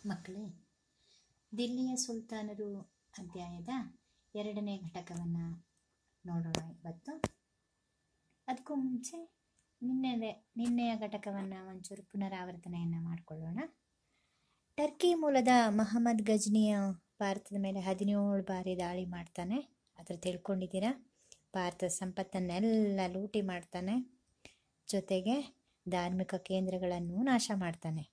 ಮಕ್ಕಳೇ ದಿಲ್ಲಿಯ ಸುಲ್ತಾನರು ಅಧ್ಯಾಯದ ಎರಡನೇ ಘಟಕವನ್ನು ನೋಡೋಣ ಇವತ್ತು ಅದಕ್ಕೂ ಮುಂಚೆ ನಿನ್ನೆ ನಿನ್ನೆಯ ಘಟಕವನ್ನು ಒಂಚೂರು ಪುನರಾವರ್ತನೆಯನ್ನು ಮಾಡಿಕೊಳ್ಳೋಣ ಟರ್ಕಿ ಮೂಲದ ಮಹಮ್ಮದ್ ಗಜ್ನಿಯ ಭಾರತದ ಮೇಲೆ ಹದಿನೇಳು ಬಾರಿ ದಾಳಿ ಮಾಡ್ತಾನೆ ಅದ್ರ ತಿಳ್ಕೊಂಡಿದ್ದೀರಾ ಭಾರತದ ಸಂಪತ್ತನ್ನೆಲ್ಲ ಲೂಟಿ ಮಾಡ್ತಾನೆ ಜೊತೆಗೆ ಧಾರ್ಮಿಕ ಕೇಂದ್ರಗಳನ್ನು ನಾಶ ಮಾಡ್ತಾನೆ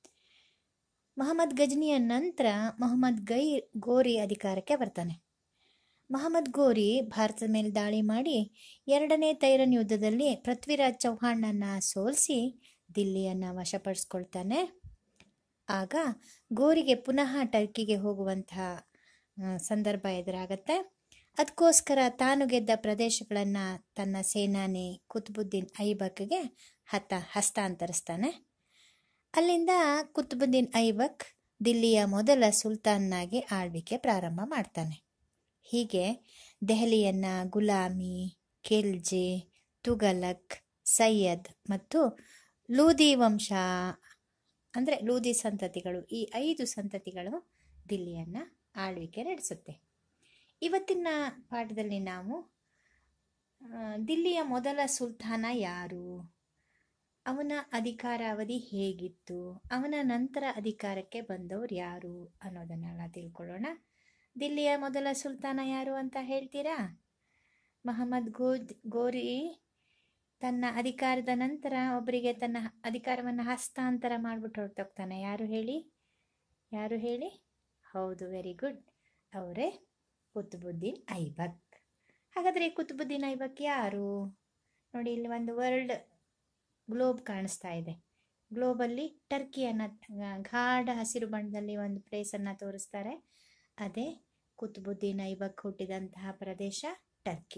ಮಹಮ್ಮದ್ ಗಜ್ನಿಯ ನಂತರ ಮೊಹಮ್ಮದ್ ಗೈ ಗೋರಿ ಅಧಿಕಾರಕ್ಕೆ ಬರ್ತಾನೆ ಮಹಮ್ಮದ್ ಗೋರಿ ಭಾರತದ ಮೇಲೆ ದಾಳಿ ಮಾಡಿ ಎರಡನೇ ತೈರನ್ ಯುದ್ಧದಲ್ಲಿ ಪೃಥ್ವಿರಾಜ್ ಚೌಹಾಣನ ಸೋಲಿಸಿ ದಿಲ್ಲಿಯನ್ನು ವಶಪಡಿಸ್ಕೊಳ್ತಾನೆ ಆಗ ಗೋರಿಗೆ ಪುನಃ ಟರ್ಕಿಗೆ ಹೋಗುವಂತಹ ಆ, ಸಂದರ್ಭ ಎದುರಾಗತ್ತೆ ಅದಕ್ಕೋಸ್ಕರ ತಾನು ಗೆದ್ದ ಪ್ರದೇಶಗಳನ್ನು ತನ್ನ ಸೇನಾನಿ ಕುತುಬುದ್ದೀನ್ ಐಬಕ್ಗೆ ಹತ ಹಸ್ತಾಂತರಿಸ್ತಾನೆ ಅಲ್ಲಿಂದ ಕುತುಬುದ್ದೀನ್ ಐಬಕ್ ದಿಲ್ಲಿಯ ಮೊದಲ ಸುಲ್ತಾನ್ನಾಗಿ ಆಳ್ವಿಕೆ ಪ್ರಾರಂಭ ಮಾಡ್ತಾನೆ ಹೀಗೆ ದೆಹಲಿಯನ್ನ ಗುಲಾಮಿ ಖಿಲ್ಜಿ ತುಗಲಕ್ ಸೈಯದ್ ಮತ್ತು ಲೂದಿ ವಂಶ ಅಂದರೆ ಲೂದಿ ಸಂತತಿಗಳು ಈ ಐದು ಸಂತತಿಗಳು ದಿಲ್ಲಿಯನ್ನು ಆಳ್ವಿಕೆ ನಡೆಸುತ್ತೆ ಇವತ್ತಿನ ಪಾಠದಲ್ಲಿ ನಾವು ಆ, ದಿಲ್ಲಿಯ ಮೊದಲ ಸುಲ್ತಾನ ಯಾರು ಅವನ ಅಧಿಕಾರಾವಧಿ ಹೇಗಿತ್ತು ಅವನ ನಂತರ ಅಧಿಕಾರಕ್ಕೆ ಬಂದವರು ಯಾರು ಅನ್ನೋದನ್ನೆಲ್ಲ ತಿಳ್ಕೊಳ್ಳೋಣ ದಿಲ್ಲಿಯ ಮೊದಲ ಸುಲ್ತಾನ ಯಾರು ಅಂತ ಹೇಳ್ತೀರಾ ಮಹಮ್ಮದ್ ಗೋದ್ ಗೋರಿ ತನ್ನ ಅಧಿಕಾರದ ನಂತರ ಒಬ್ಬರಿಗೆ ತನ್ನ ಅಧಿಕಾರವನ್ನು ಹಸ್ತಾಂತರ ಮಾಡಿಬಿಟ್ಟು ಹೊರಟೋಗ್ತಾನೆ ಯಾರು ಹೇಳಿ ಯಾರು ಹೇಳಿ ಹೌದು ವೆರಿ ಗುಡ್ ಅವರೇ ಕುತುಬುದ್ದೀನ್ ಐಬಕ್ ಹಾಗಾದರೆ ಈ ಕುತುಬುದ್ದೀನ್ ಐಬಕ್ ಯಾರು ನೋಡಿ ಇಲ್ಲಿ ಒಂದು ವರ್ಲ್ಡ್ ಗ್ಲೋಬ್ ಕಾಣಿಸ್ತಾ ಇದೆ ಗ್ಲೋಬಲ್ಲಿ ಟರ್ಕಿಯನ್ನು ಗಾಢ ಹಸಿರು ಬಣ್ಣದಲ್ಲಿ ಒಂದು ಪ್ಲೇಸನ್ನು ತೋರಿಸ್ತಾರೆ ಅದೇ ಕುತುಬುದ್ದೀನ್ ಐಬಕ್ ಹುಟ್ಟಿದಂತಹ ಪ್ರದೇಶ ಟರ್ಕಿ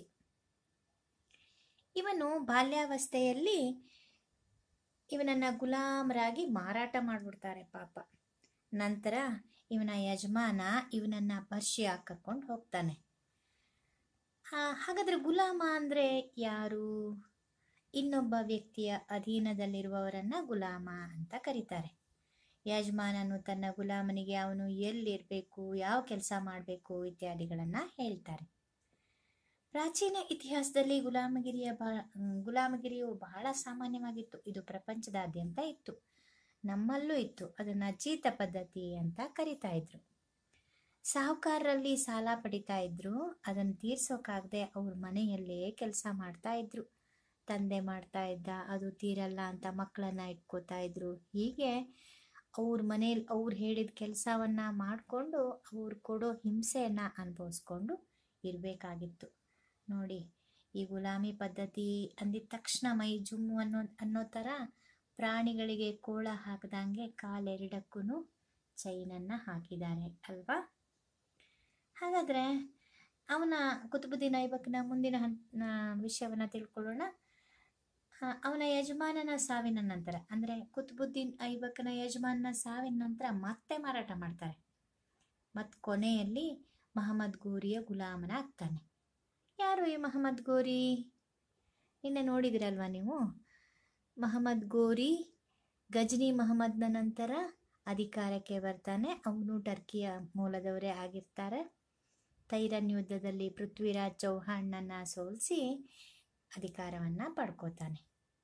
ಇವನು ಬಾಲ್ಯಾವಸ್ಥೆಯಲ್ಲಿ ಇವನನ್ನು ಗುಲಾಮರಾಗಿ ಮಾರಾಟ ಮಾಡಿಬಿಡ್ತಾರೆ ಪಾಪ ನಂತರ ಇವನ ಯಜಮಾನ ಇವನನ್ನು ಪರ್ಷಿಯಾ ಕರ್ಕೊಂಡು ಹೋಗ್ತಾನೆ ಆ, ಹಾಗಾದ್ರೆ ಗುಲಾಮ ಅಂದರೆ ಯಾರು ಇನ್ನೊಬ್ಬ ವ್ಯಕ್ತಿಯ ಅಧೀನದಲ್ಲಿರುವವರನ್ನ ಗುಲಾಮ ಅಂತ ಕರೀತಾರೆ ಯಜಮಾನನು ತನ್ನ ಗುಲಾಮನಿಗೆ ಅವನು ಎಲ್ಲಿರಬೇಕು ಯಾವ ಕೆಲಸ ಮಾಡಬೇಕು ಇತ್ಯಾದಿಗಳನ್ನು ಹೇಳ್ತಾರೆ ಪ್ರಾಚೀನ ಇತಿಹಾಸದಲ್ಲಿ ಗುಲಾಮಗಿರಿಯ ಬಾ ಗುಲಾಮಗಿರಿಯು ಬಹಳ ಸಾಮಾನ್ಯವಾಗಿತ್ತು ಇದು ಪ್ರಪಂಚದಾದ್ಯಂತ ಇತ್ತು ನಮ್ಮಲ್ಲೂ ಇತ್ತು ಅದನ್ನು ಜೀತ ಪದ್ಧತಿ ಅಂತ ಕರಿತಾ ಇದ್ರು ಸಾಹುಕಾರರಲ್ಲಿ ಸಾಲ ಪಡಿತಾ ಇದ್ರು ಅದನ್ನು ತೀರ್ಸೋಕ್ಕಾಗದೆ ಅವ್ರ ಮನೆಯಲ್ಲೇ ಕೆಲಸ ಮಾಡ್ತಾ ಇದ್ರು ತಂದೆ ಮಾಡ್ತಾ ಇದ್ದ ಅದು ತೀರಲ್ಲ ಅಂತ ಮಕ್ಕಳನ್ನ ಇಟ್ಕೋತಾ ಇದ್ರು ಹೀಗೆ ಅವ್ರ ಮನೇಲಿ ಅವ್ರು ಹೇಳಿದ ಕೆಲಸವನ್ನ ಮಾಡಿಕೊಂಡು ಅವ್ರು ಕೊಡೋ ಹಿಂಸೆಯನ್ನು ಅನುಭವಿಸ್ಕೊಂಡು ಇರಬೇಕಾಗಿತ್ತು ನೋಡಿ ಈ ಗುಲಾಮಿ ಪದ್ಧತಿ ಅಂದಿದ ತಕ್ಷಣ ಮೈ ಜುಮ್ಮು ಅನ್ನೋ ಅನ್ನೋ ಥರ ಪ್ರಾಣಿಗಳಿಗೆ ಕೋಳ ಹಾಕದಂಗೆ ಕಾಲೆರಡಕ್ಕೂ ಚೈನನ್ನು ಹಾಕಿದ್ದಾರೆ ಅಲ್ವಾ ಹಾಗಾದರೆ ಅವನ ಕುತುಬುದ್ದೀನ್ ಐಬಕ್ನ ಮುಂದಿನ ಹಂತ ವಿಷಯವನ್ನು ತಿಳ್ಕೊಳ್ಳೋಣ ಆ, ಅವನ ಯಜಮಾನನ ಸಾವಿನ ನಂತರ ಅಂದರೆ ಕುತುಬುದ್ದೀನ್ ಐಬಕ್ನ ಯಜಮಾನನ ಸಾವಿನ ನಂತರ ಮತ್ತೆ ಮಾರಾಟ ಮಾಡ್ತಾರೆ ಮತ್ತು ಕೊನೆಯಲ್ಲಿ ಮಹಮ್ಮದ್ ಗೋರಿಯ ಗುಲಾಮನ ಆಗ್ತಾನೆ ಯಾರು ಈ ಮಹಮ್ಮದ್ ಗೋರಿ ನಿನ್ನೆ ನೋಡಿದಿರಲ್ವಾ ನೀವು ಮಹಮ್ಮದ್ ಗೋರಿ ಗಜ್ನಿ ಮಹಮ್ಮದ್ನ ನಂತರ ಅಧಿಕಾರಕ್ಕೆ ಬರ್ತಾನೆ ಅವನು ಟರ್ಕಿಯ ಮೂಲದವರೇ ಆಗಿರ್ತಾರೆ ತೈರನ್ ಯುದ್ಧದಲ್ಲಿ ಪೃಥ್ವಿರಾಜ್ ಚೌಹಾಣನ ಸೋಲಿಸಿ ಅಧಿಕಾರವನ್ನು ಪಡ್ಕೋತಾನೆ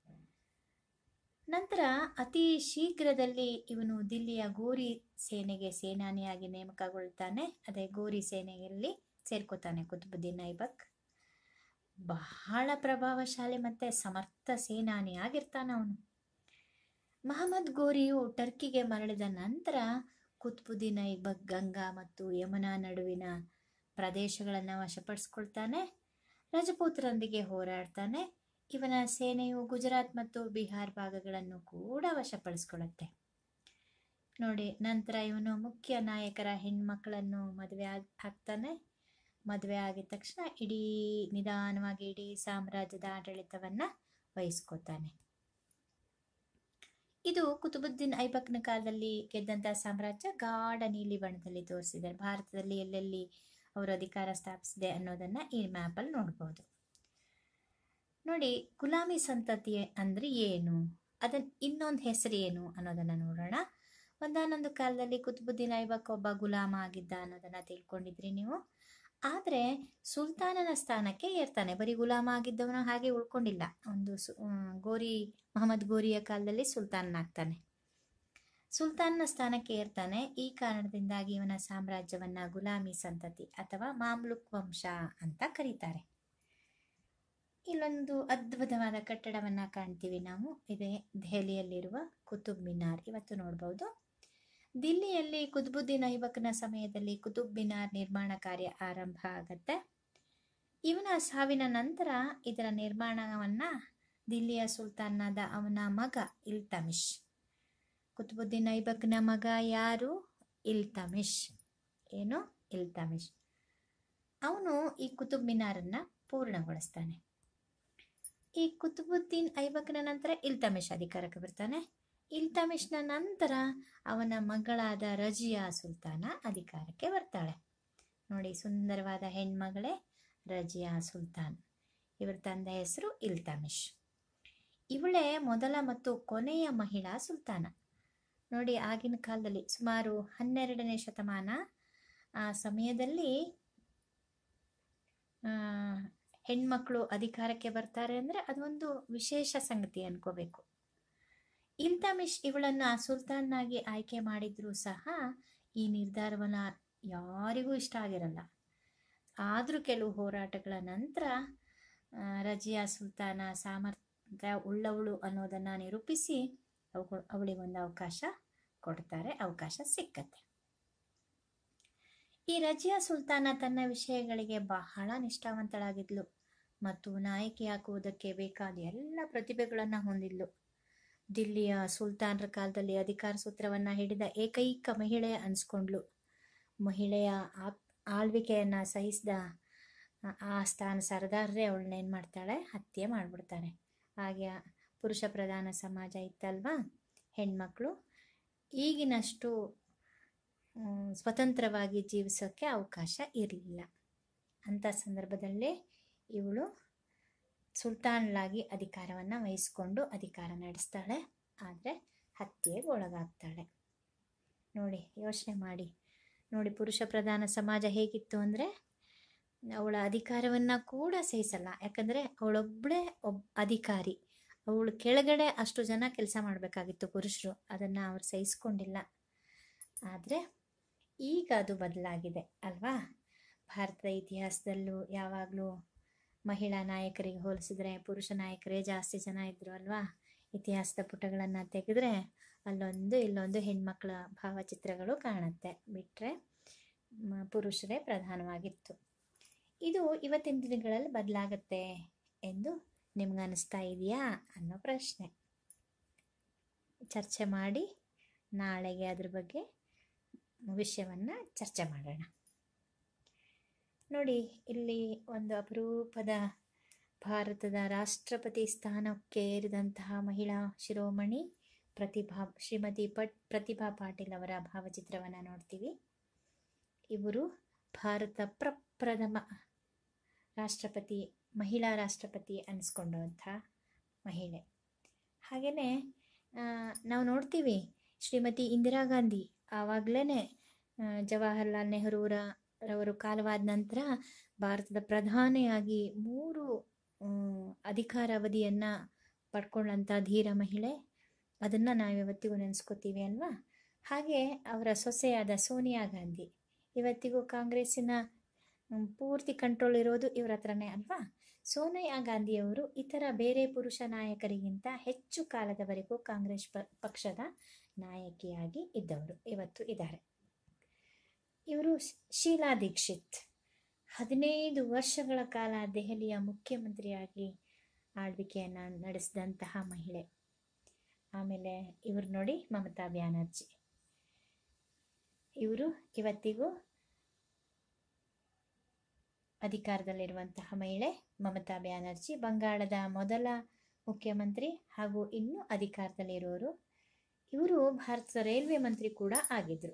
ನಂತರ ಅತಿ ಶೀಘ್ರದಲ್ಲಿ ಇವನು ದಿಲ್ಲಿಯ ಗೋರಿ ಸೇನೆಗೆ ಸೇನಾನಿಯಾಗಿ ನೇಮಕಗೊಳ್ತಾನೆ ಅದೇ ಗೋರಿ ಸೇನೆಯಲ್ಲಿ ಸೇರ್ಕೋತಾನೆ ಕುತುಬುದ್ದೀನ್ ಐಬಕ್ ಬಹಳ ಪ್ರಭಾವಶಾಲಿ ಮತ್ತು ಸಮರ್ಥ ಸೇನಾನಿ ಆಗಿರ್ತಾನೆ ಅವನು ಮಹಮ್ಮದ್ ಗೋರಿಯು ಟರ್ಕಿಗೆ ಮರಳಿದ ನಂತರ ಕುತ್ಬುದ್ದೀನ್ ಐಬಕ್ ಗಂಗಾ ಮತ್ತು ಯಮುನಾ ನಡುವಿನ ಪ್ರದೇಶಗಳನ್ನು ವಶಪಡಿಸ್ಕೊಳ್ತಾನೆ ರಜಪೂತ್ರರೊಂದಿಗೆ ಹೋರಾಡ್ತಾನೆ ಇವನ ಸೇನೆಯು ಗುಜರಾತ್ ಮತ್ತು ಬಿಹಾರ್ ಭಾಗಗಳನ್ನು ಕೂಡ ವಶಪಡಿಸ್ಕೊಳ್ಳುತ್ತೆ ನೋಡಿ ನಂತರ ಇವನು ಮುಖ್ಯ ನಾಯಕರ ಹೆಣ್ಮಕ್ಕಳನ್ನು ಮದುವೆ ಆಗ್ ಆಗ್ತಾನೆ ಮದುವೆ ಆಗಿದ ತಕ್ಷಣ ಇಡೀ ನಿಧಾನವಾಗಿ ಇಡೀ ಸಾಮ್ರಾಜ್ಯದ ಆಡಳಿತವನ್ನು ವಹಿಸ್ಕೋತಾನೆ ಇದು ಕುತುಬುದ್ದೀನ್ ಐಬಕ್ನ ಕಾಲದಲ್ಲಿ ಗೆದ್ದಂಥ ಸಾಮ್ರಾಜ್ಯ ಗಾಢ ನೀಲಿ ಬಣ್ಣದಲ್ಲಿ ತೋರಿಸಿದ್ದಾರೆ ಭಾರತದಲ್ಲಿ ಎಲ್ಲೆಲ್ಲಿ ಅವರು ಅಧಿಕಾರ ಸ್ಥಾಪಿಸಿದೆ ಅನ್ನೋದನ್ನು ಈ ಮ್ಯಾಪಲ್ಲಿ ನೋಡ್ಬೋದು ನೋಡಿ ಗುಲಾಮಿ ಸಂತತಿ ಅಂದರೆ ಏನು ಅದನ್ನ ಇನ್ನೊಂದು ಹೆಸರು ಏನು ಅನ್ನೋದನ್ನು ನೋಡೋಣ ಒಂದಾನೊಂದು ಕಾಲದಲ್ಲಿ ಕುತುಬುದ್ದೀನ್ ಐಬಕ್ ಒಬ್ಬ ಗುಲಾಮ ಆಗಿದ್ದ ಅನ್ನೋದನ್ನು ತಿಳ್ಕೊಂಡಿದ್ರಿ ನೀವು ಆದರೆ ಸುಲ್ತಾನನ ಸ್ಥಾನಕ್ಕೆ ಏರ್ತಾನೆ ಬರೀ ಗುಲಾಮ ಆಗಿದ್ದವನು ಹಾಗೆ ಉಳ್ಕೊಂಡಿಲ್ಲ ಒಂದು ಸು ಗೋರಿ ಮಹಮ್ಮದ್ ಗೋರಿಯ ಕಾಲದಲ್ಲಿ ಸುಲ್ತಾನನಾಗ್ತಾನೆ ಸುಲ್ತಾನನ ಸ್ಥಾನಕ್ಕೆ ಏರ್ತಾನೆ ಈ ಕಾರಣದಿಂದಾಗಿ ಇವನ ಸಾಮ್ರಾಜ್ಯವನ್ನ ಗುಲಾಮಿ ಸಂತತಿ ಅಥವಾ ಮಾಮ್ಲುಕ್ ವಂಶ ಅಂತ ಕರೀತಾರೆ ಇಲ್ಲೊಂದು ಅದ್ಭುತವಾದ ಕಟ್ಟಡವನ್ನ ಕಾಣ್ತೀವಿ ನಾವು ಇದೇ ದೆಹಲಿಯಲ್ಲಿರುವ ಕುತುಬ್ ಮಿನಾರ್ ಇವತ್ತು ನೋಡ್ಬೋದು ದಿಲ್ಲಿಯಲ್ಲಿ ಕುತುಬುದ್ದೀನ್ ಐಬಕ್ನ ಸಮಯದಲ್ಲಿ ಕುತುಬ್ ಮಿನಾರ್ ನಿರ್ಮಾಣ ಕಾರ್ಯ ಆರಂಭ ಆಗತ್ತೆ ಇವನ ಸಾವಿನ ನಂತರ ಇದರ ನಿರ್ಮಾಣವನ್ನ ದಿಲ್ಲಿಯ ಸುಲ್ತಾನಾದ ಅವನ ಮಗ ಇಲ್ತಮಿಶ್ ಕುತುಬುದ್ದೀನ್ ಐಬಕ್ನ ಮಗ ಯಾರು ಇಲ್ತಮಿಶ್ ಏನು ಇಲ್ತಮಿಶ್ ಅವನು ಈ ಕುತುಬ್ ಮಿನಾರನ್ನ ಪೂರ್ಣಗೊಳಿಸ್ತಾನೆ ಈ ಕುತುಬುದ್ದೀನ್ ಐಬಕ್ನ ನಂತರ ಇಲ್ತಮಿಶ್ ಅಧಿಕಾರಕ್ಕೆ ಬರ್ತಾನೆ ಇಲ್ತಮಿಶ್ನ ನಂತರ ಅವನ ಮಗಳಾದ ರಜಿಯಾ ಸುಲ್ತಾನ ಅಧಿಕಾರಕ್ಕೆ ಬರ್ತಾಳೆ ನೋಡಿ ಸುಂದರವಾದ ಹೆಣ್ಮಗಳೇ ರಜಿಯಾ ಸುಲ್ತಾನ್ ಇವರ ತಂದೆ ಹೆಸರು ಇಲ್ತಮಿಶ್ ಇವಳೇ ಮೊದಲ ಮತ್ತು ಕೊನೆಯ ಮಹಿಳಾ ಸುಲ್ತಾನ ನೋಡಿ ಆಗಿನ ಕಾಲದಲ್ಲಿ ಸುಮಾರು ಹನ್ನೆರಡನೇ ಶತಮಾನ ಆ ಸಮಯದಲ್ಲಿ ಆ, ಹೆಣ್ಮಕ್ಳು ಅಧಿಕಾರಕ್ಕೆ ಬರ್ತಾರೆ ಅಂದರೆ ಅದೊಂದು ವಿಶೇಷ ಸಂಗತಿ ಅನ್ಕೋಬೇಕು ಇಲ್ತಮಿಶ್ ಇವಳನ್ನು ಸುಲ್ತಾನ್ನಾಗಿ ಆಯ್ಕೆ ಮಾಡಿದ್ರೂ ಸಹ ಈ ನಿರ್ಧಾರವನ್ನ ಯಾರಿಗೂ ಇಷ್ಟ ಆಗಿರಲ್ಲ ಆದರೂ ಕೆಲವು ಹೋರಾಟಗಳ ನಂತರ ಆ, ರಜಿಯಾ ಸುಲ್ತಾನ ಸಾಮರ್ಥ್ಯ ಉಳ್ಳವಳು ಅನ್ನೋದನ್ನು ನಿರೂಪಿಸಿ ಅವುಗಳು ಅವಳಿಗೊಂದು ಅವಕಾಶ ಕೊಡ್ತಾರೆ ಅವಕಾಶ ಸಿಕ್ಕತ್ತೆ ಈ ರಜಿಯಾ ಸುಲ್ತಾನ ತನ್ನ ವಿಷಯಗಳಿಗೆ ಬಹಳ ನಿಷ್ಠಾವಂತಳಾಗಿದ್ಲು ಮತ್ತು ನಾಯಕಿಯಾಗುವುದಕ್ಕೆ ಬೇಕಾದ ಎಲ್ಲ ಪ್ರತಿಭೆಗಳನ್ನು ಹೊಂದಿದ್ಲು ದಿಲ್ಲಿಯ ಸುಲ್ತಾನರ ಕಾಲದಲ್ಲಿ ಅಧಿಕಾರ ಸೂತ್ರವನ್ನು ಹಿಡಿದ ಏಕೈಕ ಮಹಿಳೆ ಅನ್ಸ್ಕೊಂಡ್ಲು ಮಹಿಳೆಯ ಆಪ್ ಆಳ್ವಿಕೆಯನ್ನು ಸಹಿಸಿದ ಆ- ಆ ಸ್ಥಾನ ಸರ್ದಾರರೇ ಅವಳನ್ನ ಏನು ಮಾಡ್ತಾಳೆ ಹತ್ಯೆ ಮಾಡಿಬಿಡ್ತಾರೆ ಹಾಗೆ ಪುರುಷ ಪ್ರಧಾನ ಸಮಾಜ ಇತ್ತಲ್ವಾ ಹೆಣ್ಮಕ್ಳು ಈಗಿನಷ್ಟು ಮ್, ಸ್ವತಂತ್ರವಾಗಿ ಜೀವಿಸೋಕ್ಕೆ ಅವಕಾಶ ಇರಲಿಲ್ಲ ಅಂಥ ಸಂದರ್ಭದಲ್ಲಿ ಇವಳು ಸುಲ್ತಾನ್ಲಾಗಿ ಅಧಿಕಾರವನ್ನು ವಹಿಸ್ಕೊಂಡು ಅಧಿಕಾರ ನಡೆಸ್ತಾಳೆ ಆದರೆ ಹತ್ಯೆಗೆ ಒಳಗಾಗ್ತಾಳೆ ನೋಡಿ ಯೋಚನೆ ಮಾಡಿ ನೋಡಿ ಪುರುಷ ಪ್ರಧಾನ ಸಮಾಜ ಹೇಗಿತ್ತು ಅಂದರೆ ಅವಳ ಅಧಿಕಾರವನ್ನು ಕೂಡ ಸಹಿಸಲ್ಲ ಯಾಕಂದರೆ ಅವಳೊಬ್ಬಳೇ ಒಬ್ ಅಧಿಕಾರಿ ಅವಳು ಕೆಳಗಡೆ ಅಷ್ಟು ಜನ ಕೆಲಸ ಮಾಡಬೇಕಾಗಿತ್ತು ಪುರುಷರು ಅದನ್ನು ಅವ್ರು ಸಹಿಸ್ಕೊಂಡಿಲ್ಲ ಆದರೆ ಈಗ ಅದು ಬದಲಾಗಿದೆ ಅಲ್ವಾ ಭಾರತದ ಇತಿಹಾಸದಲ್ಲೂ ಯಾವಾಗಲೂ ಮಹಿಳಾ ನಾಯಕರಿಗೆ ಹೋಲಿಸಿದ್ರೆ ಪುರುಷ ನಾಯಕರೇ ಜಾಸ್ತಿ ಜನ ಇದ್ದರು ಅಲ್ವಾ ಇತಿಹಾಸದ ಪುಟಗಳನ್ನು ತೆಗೆದ್ರೆ ಅಲ್ಲೊಂದು ಇಲ್ಲೊಂದು ಹೆಣ್ಮಕ್ಳ ಭಾವಚಿತ್ರಗಳು ಕಾಣುತ್ತೆ ಬಿಟ್ಟರೆ ಪುರುಷರೇ ಪ್ರಧಾನವಾಗಿತ್ತು ಇದು ಇವತ್ತಿನ ದಿನಗಳಲ್ಲಿ ಬದಲಾಗತ್ತೆ ಎಂದು ನಿಮ್ಗೆ ಅನಿಸ್ತಾ ಇದೆಯಾ ಅನ್ನೋ ಪ್ರಶ್ನೆ ಚರ್ಚೆ ಮಾಡಿ ನಾಳೆಗೆ ಅದ್ರ ಬಗ್ಗೆ ವಿಷಯವನ್ನು ಚರ್ಚೆ ಮಾಡೋಣ ನೋಡಿ ಇಲ್ಲಿ ಒಂದು ಅಪರೂಪದ ಭಾರತದ ರಾಷ್ಟ್ರಪತಿ ಸ್ಥಾನಕ್ಕೆ ಏರಿದಂತಹ ಮಹಿಳಾ ಶಿರೋಮಣಿ ಪ್ರತಿಭಾ ಶ್ರೀಮತಿ ಪಟ್ ಪ್ರತಿಭಾ ಪಾಟೀಲ್ ಅವರ ಭಾವಚಿತ್ರವನ್ನು ನೋಡ್ತೀವಿ ಇವರು ಭಾರತ ಪ್ರಪ್ರಥಮ ರಾಷ್ಟ್ರಪತಿ ಮಹಿಳಾ ರಾಷ್ಟ್ರಪತಿ ಅನ್ನಿಸ್ಕೊಂಡಂಥ ಮಹಿಳೆ ಹಾಗೆಯೇ ನಾವು ನೋಡ್ತೀವಿ ಶ್ರೀಮತಿ ಇಂದಿರಾ ಗಾಂಧಿ ಆವಾಗಲೇ ಜವಾಹರ್ಲಾಲ್ ನೆಹರೂರ ರವರು ಕಾಲವಾದ ನಂತರ ಭಾರತದ ಪ್ರಧಾನಿಯಾಗಿ ಮೂರು ಅಧಿಕಾರಾವಧಿಯನ್ನು ಪಡ್ಕೊಂಡಂಥ ಧೀರ ಮಹಿಳೆ ಅದನ್ನು ನಾವು ಇವತ್ತಿಗೂ ನೆನೆಸ್ಕೋತೀವಿ ಅಲ್ವಾ ಹಾಗೆ ಅವರ ಸೊಸೆಯಾದ ಸೋನಿಯಾ ಗಾಂಧಿ ಇವತ್ತಿಗೂ ಕಾಂಗ್ರೆಸ್ಸಿನ ಮ್, ಪೂರ್ತಿ ಕಂಟ್ರೋಲ್ ಇರೋದು ಇವರ ಹತ್ರನೇ ಅಲ್ವಾ ಸೋನಿಯಾ ಗಾಂಧಿಯವರು ಇತರ ಬೇರೆ ಪುರುಷ ನಾಯಕರಿಗಿಂತ ಹೆಚ್ಚು ಕಾಲದವರೆಗೂ ಕಾಂಗ್ರೆಸ್ ಪ ಪಕ್ಷದ ನಾಯಕಿಯಾಗಿ ಇದ್ದವರು ಇವತ್ತು ಇದ್ದಾರೆ ಇವರು ಶೀಲಾ ದೀಕ್ಷಿತ್ ಹದಿನೈದು ವರ್ಷಗಳ ಕಾಲ ದೆಹಲಿಯ ಮುಖ್ಯಮಂತ್ರಿಯಾಗಿ ಆಳ್ವಿಕೆಯನ್ನು ನಡೆಸಿದಂತಹ ಮಹಿಳೆ ಆಮೇಲೆ ಇವರು ನೋಡಿ ಮಮತಾ ಬ್ಯಾನರ್ಜಿ ಇವರು ಇವತ್ತಿಗೂ ಅಧಿಕಾರದಲ್ಲಿರುವಂತಹ ಮಹಿಳೆ ಮಮತಾ ಬ್ಯಾನರ್ಜಿ ಬಂಗಾಳದ ಮೊದಲ ಮುಖ್ಯಮಂತ್ರಿ ಹಾಗೂ ಇನ್ನೂ ಅಧಿಕಾರದಲ್ಲಿರೋರು ಇವರು ಭಾರತದ ರೈಲ್ವೆ ಮಂತ್ರಿ ಕೂಡ ಆಗಿದ್ರು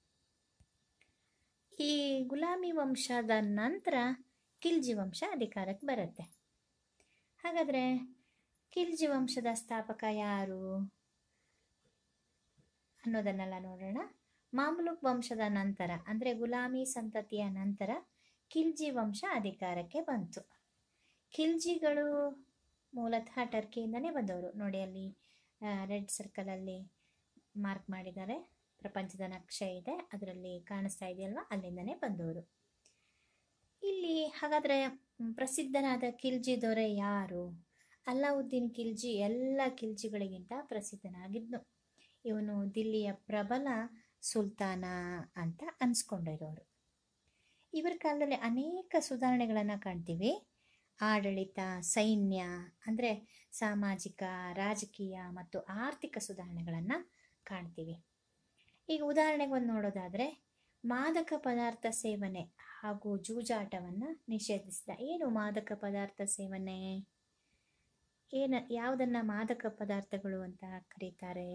ಈ ಗುಲಾಮಿ ವಂಶದ ನಂತರ ಖಿಲ್ಜಿ ವಂಶ ಅಧಿಕಾರಕ್ಕೆ ಬರುತ್ತೆ ಹಾಗಾದರೆ ಖಿಲ್ಜಿ ವಂಶದ ಸ್ಥಾಪಕ ಯಾರು ಅನ್ನೋದನ್ನೆಲ್ಲ ನೋಡೋಣ ಮಾಮ್ಲುಕ್ ವಂಶದ ನಂತರ ಅಂದರೆ ಗುಲಾಮಿ ಸಂತತಿಯ ನಂತರ ಖಿಲ್ಜಿ ವಂಶ ಅಧಿಕಾರಕ್ಕೆ ಬಂತು ಖಿಲ್ಜಿಗಳು ಮೂಲತಃ ಟರ್ಕಿಯಿಂದನೇ ಬಂದವರು ನೋಡಿ ಅಲ್ಲಿ ರೆಡ್ ಸರ್ಕಲಲ್ಲಿ ಮಾರ್ಕ್ ಮಾಡಿದ್ದಾರೆ ಪ್ರಪಂಚದ ನಕ್ಷೆ ಇದೆ ಅದರಲ್ಲಿ ಕಾಣಿಸ್ತಾ ಇದೆಯಲ್ವಾ ಅಲ್ಲಿಂದನೇ ಬಂದವರು ಇಲ್ಲಿ ಹಾಗಾದರೆ ಮ್, ಪ್ರಸಿದ್ಧನಾದ ಖಿಲ್ಜಿ ದೊರೆ ಯಾರು ಅಲ್ಲಾವುದ್ದೀನ್ ಖಿಲ್ಜಿ ಎಲ್ಲ ಖಿಲ್ಜಿಗಳಿಗಿಂತ ಪ್ರಸಿದ್ಧನಾಗಿದ್ನು ಇವನು ದಿಲ್ಲಿಯ ಪ್ರಬಲ ಸುಲ್ತಾನ ಅಂತ ಅನ್ಸ್ಕೊಂಡಿರೋರು ಇವರ ಕಾಲದಲ್ಲಿ ಅನೇಕ ಸುಧಾರಣೆಗಳನ್ನು ಕಾಣ್ತೀವಿ ಆಡಳಿತ ಸೈನ್ಯ ಅಂದರೆ ಸಾಮಾಜಿಕ ರಾಜಕೀಯ ಮತ್ತು ಆರ್ಥಿಕ ಸುಧಾರಣೆಗಳನ್ನು ಕಾಣ್ತೀವಿ ಈಗ ಉದಾಹರಣೆಗೆ ಒಂದು ನೋಡೋದಾದರೆ ಮಾದಕ ಪದಾರ್ಥ ಸೇವನೆ ಹಾಗೂ ಜೂಜಾಟವನ್ನು ನಿಷೇಧಿಸಿದ ಏನು ಮಾದಕ ಪದಾರ್ಥ ಸೇವನೆ ಏನ ಯಾವುದನ್ನು ಮಾದಕ ಪದಾರ್ಥಗಳು ಅಂತ ಕರೀತಾರೆ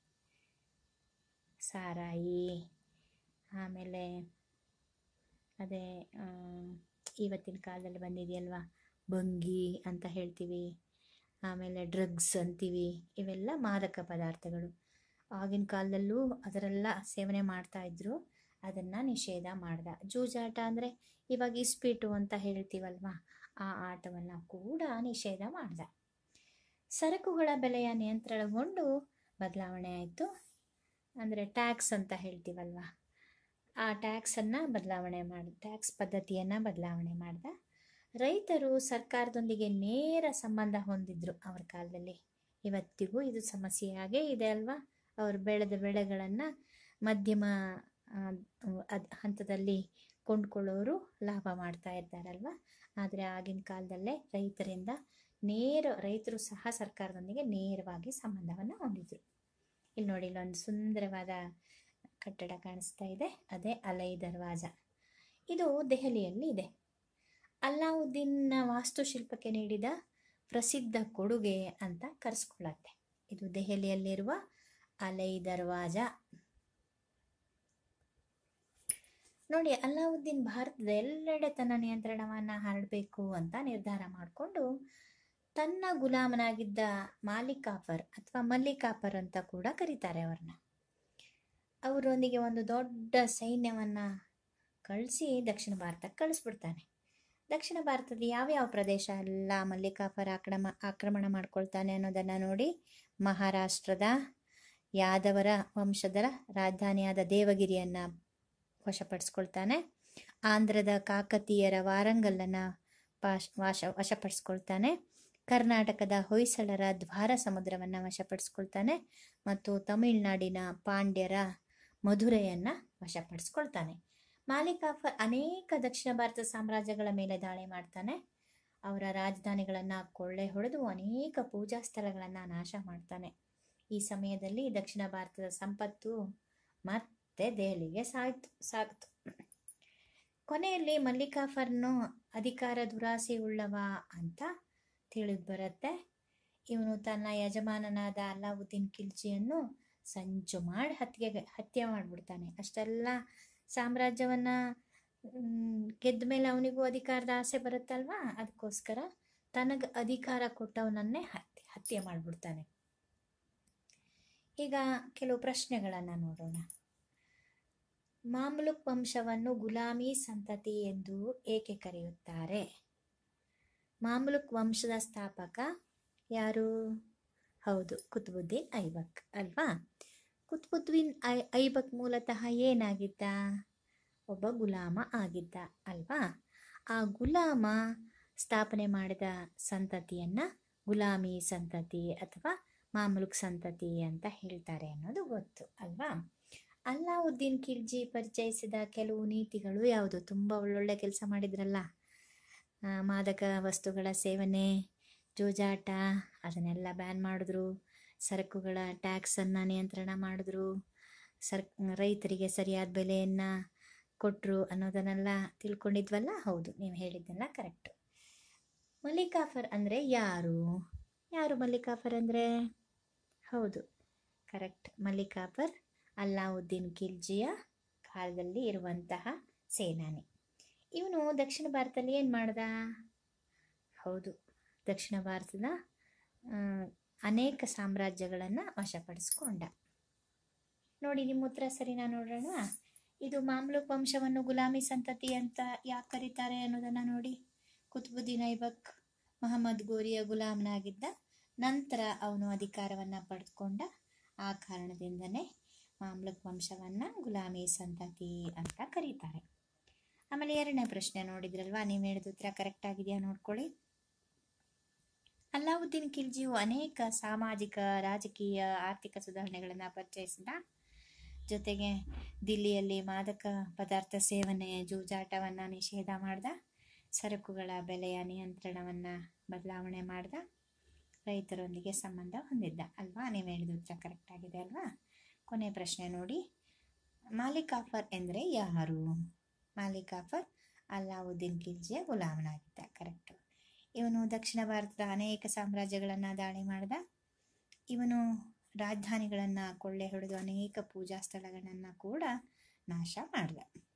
ಸಾರಾಯಿ ಆಮೇಲೆ ಅದೇ ಆ, ಇವತ್ತಿನ ಕಾಲದಲ್ಲಿ ಬಂದಿದೆಯಲ್ವಾ ಬಂಗಿ ಅಂತ ಹೇಳ್ತೀವಿ ಆಮೇಲೆ ಡ್ರಗ್ಸ್ ಅಂತೀವಿ ಇವೆಲ್ಲ ಮಾದಕ ಪದಾರ್ಥಗಳು ಆಗಿನ ಕಾಲದಲ್ಲೂ ಅದರೆಲ್ಲ ಸೇವನೆ ಮಾಡ್ತಾ ಇದ್ರು ಅದನ್ನು ನಿಷೇಧ ಮಾಡ್ದ ಜೂಜಾಟ ಅಂದರೆ ಇವಾಗ ಇಸ್ಪೀಟು ಅಂತ ಹೇಳ್ತೀವಲ್ವಾ ಆ ಆಟವನ್ನು ಕೂಡ ನಿಷೇಧ ಮಾಡ್ದ ಸರಕುಗಳ ಬೆಲೆಯ ನಿಯಂತ್ರಣಗೊಂಡು ಬದಲಾವಣೆ ಆಯಿತು ಅಂದರೆ ಟ್ಯಾಕ್ಸ್ ಅಂತ ಹೇಳ್ತೀವಲ್ವ ಆ ಟ್ಯಾಕ್ಸನ್ನು ಬದಲಾವಣೆ ಮಾಡಿ ಟ್ಯಾಕ್ಸ್ ಪದ್ಧತಿಯನ್ನು ಬದಲಾವಣೆ ಮಾಡ್ದ ರೈತರು ಸರ್ಕಾರದೊಂದಿಗೆ ನೇರ ಸಂಬಂಧ ಹೊಂದಿದ್ರು ಅವ್ರ ಕಾಲದಲ್ಲಿ ಇವತ್ತಿಗೂ ಇದು ಸಮಸ್ಯೆಯಾಗೇ ಇದೆ ಅಲ್ವಾ ಅವರು ಬೆಳೆದ ಬೆಳೆಗಳನ್ನು ಮಧ್ಯಮ ಆ, ಅದ್ ಹಂತದಲ್ಲಿ ಕೊಂಡ್ಕೊಳ್ಳೋರು ಲಾಭ ಮಾಡ್ತಾ ಇದ್ದಾರಲ್ವ ಆದರೆ ಆಗಿನ ಕಾಲದಲ್ಲೇ ರೈತರಿಂದ ನೇರ ರೈತರು ಸಹ ಸರ್ಕಾರದೊಂದಿಗೆ ನೇರವಾಗಿ ಸಂಬಂಧವನ್ನು ಹೊಂದಿದ್ರು ಇಲ್ಲಿ ನೋಡಿ ಇಲ್ಲೊಂದು ಸುಂದರವಾದ ಕಟ್ಟಡ ಕಾಣಿಸ್ತಾ ಇದೆ ಅದೇ ಅಲೈ ದರ್ವಾಜ ಇದು ದೆಹಲಿಯಲ್ಲಿ ಇದೆ ಅಲ್ಲಾವುದ್ದೀನ್ನ ವಾಸ್ತುಶಿಲ್ಪಕ್ಕೆ ನೀಡಿದ ಪ್ರಸಿದ್ಧ ಕೊಡುಗೆ ಅಂತ ಕರೆಸ್ಕೊಳ್ಳತ್ತೆ ಇದು ದೆಹಲಿಯಲ್ಲಿರುವ ಅಲೈ ದರ್ವಾಜ ನೋಡಿ ಅಲ್ಲಾವುದ್ದೀನ್ ಭಾರತದ ಎಲ್ಲೆಡೆ ತನ್ನ ನಿಯಂತ್ರಣವನ್ನು ಹರಡಬೇಕು ಅಂತ ನಿರ್ಧಾರ ಮಾಡಿಕೊಂಡು ತನ್ನ ಗುಲಾಮನಾಗಿದ್ದ ಮಾಲಿಕಾಫರ್ ಅಥವಾ ಮಲ್ಲಿಕಾಫರ್ ಅಂತ ಕೂಡ ಕರೀತಾರೆ ಅವ್ರನ್ನ ಅವರೊಂದಿಗೆ ಒಂದು ದೊಡ್ಡ ಸೈನ್ಯವನ್ನು ಕಳಿಸಿ ದಕ್ಷಿಣ ಭಾರತಕ್ಕೆ ಕಳಿಸ್ಬಿಡ್ತಾನೆ ದಕ್ಷಿಣ ಭಾರತದ ಯಾವ್ಯಾವ ಪ್ರದೇಶ ಎಲ್ಲ ಮಲ್ಲಿಕಾಫರ್ ಆಕ್ರಮ ಆಕ್ರಮಣ ಮಾಡ್ಕೊಳ್ತಾನೆ ಅನ್ನೋದನ್ನು ನೋಡಿ ಮಹಾರಾಷ್ಟ್ರದ ಯಾದವರ ವಂಶದರ ರಾಜಧಾನಿಯಾದ ದೇವಗಿರಿಯನ್ನು ವಶಪಡಿಸ್ಕೊಳ್ತಾನೆ ಆಂಧ್ರದ ಕಾಕತೀಯರ ವಾರಂಗಲ್ಲನ್ನು ಪಾಶ್ ವಾಶ ವಶಪಡಿಸ್ಕೊಳ್ತಾನೆ ಕರ್ನಾಟಕದ ಹೊಯ್ಸಳರ ದ್ವಾರ ಸಮುದ್ರವನ್ನು ವಶಪಡಿಸ್ಕೊಳ್ತಾನೆ ಮತ್ತು ತಮಿಳುನಾಡಿನ ಪಾಂಡ್ಯರ ಮಧುರೆಯನ್ನು ವಶಪಡಿಸ್ಕೊಳ್ತಾನೆ ಮಾಲಿಕಾಫರ್ ಅನೇಕ ದಕ್ಷಿಣ ಭಾರತ ಸಾಮ್ರಾಜ್ಯಗಳ ಮೇಲೆ ದಾಳಿ ಮಾಡ್ತಾನೆ ಅವರ ರಾಜಧಾನಿಗಳನ್ನು ಕೊಳ್ಳೆ ಹೊಡೆದು ಅನೇಕ ಪೂಜಾ ಸ್ಥಳಗಳನ್ನು ನಾಶ ಮಾಡ್ತಾನೆ ಈ ಸಮಯದಲ್ಲಿ ದಕ್ಷಿಣ ಭಾರತದ ಸಂಪತ್ತು ಮತ್ತೆ ದೆಹಲಿಗೆ ಸಾಯ್ತು ಸಾಗ್ತು ಕೊನೆಯಲ್ಲಿ ಮಲ್ಲಿಕಾಫರ್ನು ಅಧಿಕಾರ ದುರಾಸೆ ಉಳ್ಳವ ಅಂತ ತಿಳಿದು ಬರುತ್ತೆ ಇವನು ತನ್ನ ಯಜಮಾನನಾದ ಅಲ್ಲಾವುದ್ದೀನ್ ಖಿಲ್ಜಿಯನ್ನು ಸಂಚು ಮಾಡಿ ಹತ್ಯೆಗೆ ಹತ್ಯೆ ಮಾಡಿಬಿಡ್ತಾನೆ ಅಷ್ಟೆಲ್ಲ ಸಾಮ್ರಾಜ್ಯವನ್ನು ಗೆದ್ದ ಮೇಲೆ ಅವನಿಗೂ ಅಧಿಕಾರದ ಆಸೆ ಬರುತ್ತಲ್ವಾ ಅದಕ್ಕೋಸ್ಕರ ತನಗೆ ಅಧಿಕಾರ ಕೊಟ್ಟವನನ್ನೇ ಹತ್ಯೆ ಹತ್ಯೆ ಮಾಡಿಬಿಡ್ತಾನೆ ಈಗ ಕೆಲವು ಪ್ರಶ್ನೆಗಳನ್ನು ನೋಡೋಣ ಮಾಮ್ಲುಕ್ ವಂಶವನ್ನು ಗುಲಾಮಿ ಸಂತತಿ ಎಂದು ಏಕೆ ಕರೆಯುತ್ತಾರೆ ಮಾಮ್ಲುಕ್ ವಂಶದ ಸ್ಥಾಪಕ ಯಾರು ಹೌದು ಕುತುಬುದ್ದೀನ್ ಐಬಕ್ ಅಲ್ವಾ ಕುತುಬುದ್ದೀನ್ ಐ ಐಬಕ್ ಮೂಲತಃ ಏನಾಗಿದ್ದ ಒಬ್ಬ ಗುಲಾಮ ಆಗಿದ್ದ ಅಲ್ವಾ ಆ ಗುಲಾಮ ಸ್ಥಾಪನೆ ಮಾಡಿದ ಸಂತತಿಯನ್ನು ಗುಲಾಮಿ ಸಂತತಿ ಅಥವಾ ಮಾಮುಲುಕ್ ಸಂತತಿ ಅಂತ ಹೇಳ್ತಾರೆ ಅನ್ನೋದು ಗೊತ್ತು ಅಲ್ವಾ ಅಲ್ಲಾವುದ್ದೀನ್ ಖಿಲ್ಜಿ ಪರಿಚಯಿಸಿದ ಕೆಲವು ನೀತಿಗಳು ಯಾವುದು ತುಂಬ ಒಳ್ಳೊಳ್ಳೆ ಕೆಲಸ ಮಾಡಿದ್ರಲ್ಲ ಆ, ಮಾದಕ ವಸ್ತುಗಳ ಸೇವನೆ ಜೂಜಾಟ ಅದನ್ನೆಲ್ಲ ಬ್ಯಾನ್ ಮಾಡಿದ್ರು ಸರಕುಗಳ ಟ್ಯಾಕ್ಸನ್ನು ನಿಯಂತ್ರಣ ಮಾಡಿದ್ರು ಸರ್ ರೈತರಿಗೆ ಸರಿಯಾದ ಬೆಲೆಯನ್ನು ಕೊಟ್ಟರು ಅನ್ನೋದನ್ನೆಲ್ಲ ತಿಳ್ಕೊಂಡಿದ್ವಲ್ಲ ಹೌದು ನೀವು ಹೇಳಿದ್ದೆಲ್ಲ ಕರೆಕ್ಟು ಮಲ್ಲಿಕಾಫರ್ ಅಂದರೆ ಯಾರು ಯಾರು ಮಲ್ಲಿಕಾಫರ್ ಅಂದರೆ ಹೌದು ಕರೆಕ್ಟ್ ಮಲ್ಲಿಕಾಫರ್ ಅಲ್ಲಾವುದ್ದೀನ್ ಖಿಲ್ಜಿಯ ಕಾಲದಲ್ಲಿ ಇರುವಂತಹ ಸೇನಾನಿ ಇವನು ದಕ್ಷಿಣ ಭಾರತದಲ್ಲಿ ಏನು ಮಾಡ್ದ ಹೌದು ದಕ್ಷಿಣ ಭಾರತದ ಆ, ಅನೇಕ ಸಾಮ್ರಾಜ್ಯಗಳನ್ನು ವಶಪಡಿಸ್ಕೊಂಡ ನೋಡಿ ನಿಮ್ಮ ಉತ್ತರ ಸರಿನಾ ನೋಡೋಣ ಇದು ಮಾಮ್ಲುಕ್ ವಂಶವನ್ನು ಗುಲಾಮಿ ಸಂತತಿ ಅಂತ ಯಾಕೆ ಕರೀತಾರೆ ಅನ್ನೋದನ್ನು ನೋಡಿ ಕುತುಬುದ್ದೀನ್ ಐಬಕ್ ಮಹಮ್ಮದ್ ಗೋರಿಯ ಗುಲಾಮನಾಗಿದ್ದ ನಂತರ ಅವನು ಅಧಿಕಾರವನ್ನು ಪಡೆದುಕೊಂಡ ಆ ಕಾರಣದಿಂದನೇ ಮಾಮ್ಲುಕ್ ವಂಶವನ್ನು ಗುಲಾಮಿ ಸಂತತಿ ಅಂತ ಕರೀತಾರೆ ಆಮೇಲೆ ಎರಡನೇ ಪ್ರಶ್ನೆ ನೋಡಿದ್ರಲ್ವಾ ನೀವು ಹೇಳಿದ ಉತ್ತರ ಕರೆಕ್ಟ್ ಆಗಿದೆಯಾ ನೋಡ್ಕೊಳ್ಳಿ ಅಲ್ಲಾವುದ್ದೀನ್ ಖಿಲ್ಜಿಯು ಅನೇಕ ಸಾಮಾಜಿಕ ರಾಜಕೀಯ ಆರ್ಥಿಕ ಸುಧಾರಣೆಗಳನ್ನು ಪರಿಚಯಿಸಿದ ಜೊತೆಗೆ ದಿಲ್ಲಿಯಲ್ಲಿ ಮಾದಕ ಪದಾರ್ಥ ಸೇವನೆ ಜೂಜಾಟವನ್ನು ನಿಷೇಧ ಮಾಡ್ದ ಸರಕುಗಳ ಬೆಲೆಯ ನಿಯಂತ್ರಣವನ್ನು ಬದಲಾವಣೆ ಮಾಡ್ದ ರೈತರೊಂದಿಗೆ ಸಂಬಂಧ ಹೊಂದಿದ್ದ ಅಲ್ವಾ ನೀವು ಹೇಳಿದ ಉತ್ತರ ಕರೆಕ್ಟ್ ಆಗಿದೆ ಅಲ್ವಾ ಕೊನೆ ಪ್ರಶ್ನೆ ನೋಡಿ ಮಾಲಿಕಾಫರ್ ಎಂದರೆ ಯಾರು ಮಾಲಿಕಾಫರ್ ಅಲ್ಲಾವುದ್ದೀನ್ ಖಿಲ್ಜಿಯ ಗುಲಾಮನಾಗಿದ್ದ ಕರೆಕ್ಟು ಇವನು ದಕ್ಷಿಣ ಭಾರತದ ಅನೇಕ ಸಾಮ್ರಾಜ್ಯಗಳನ್ನು ದಾಳಿ ಮಾಡಿದ ಇವನು ರಾಜಧಾನಿಗಳನ್ನು ಕೊಳ್ಳೆ ಹೊಡೆದು ಅನೇಕ ಪೂಜಾ ಸ್ಥಳಗಳನ್ನು ಕೂಡ ನಾಶ ಮಾಡಿದ